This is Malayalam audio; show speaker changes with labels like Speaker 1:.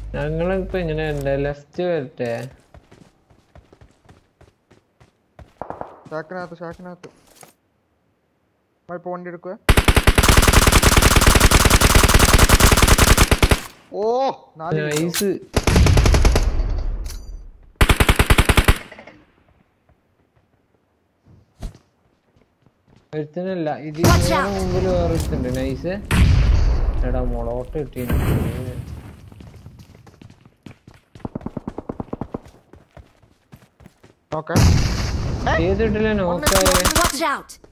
Speaker 1: ഞങ്ങളിപ്പോ എങ്ങനെയുണ്ട് ലെഫ്റ്റ് വരട്ടെ
Speaker 2: ഷാക്കിനകത്ത് ഷാക്കിനകത്ത് ആ, ഇപ്പൊ വണ്ടി എടുക്കുക ഓ നാല് kill.
Speaker 1: നൈസ് ഒരുത്തനല്ല ഇത്
Speaker 3: Watch
Speaker 1: ഇതിന്
Speaker 3: out.
Speaker 1: മുമ്പിൽ വേറെ ഒരുത്തുണ്ട് നൈസ് എടാ മുളോട്ട് കിട്ടിയിരുന്നു
Speaker 2: നോക്കെ
Speaker 1: ചെയ്തിട്ടില്ല നോക്കായ
Speaker 3: Watch out!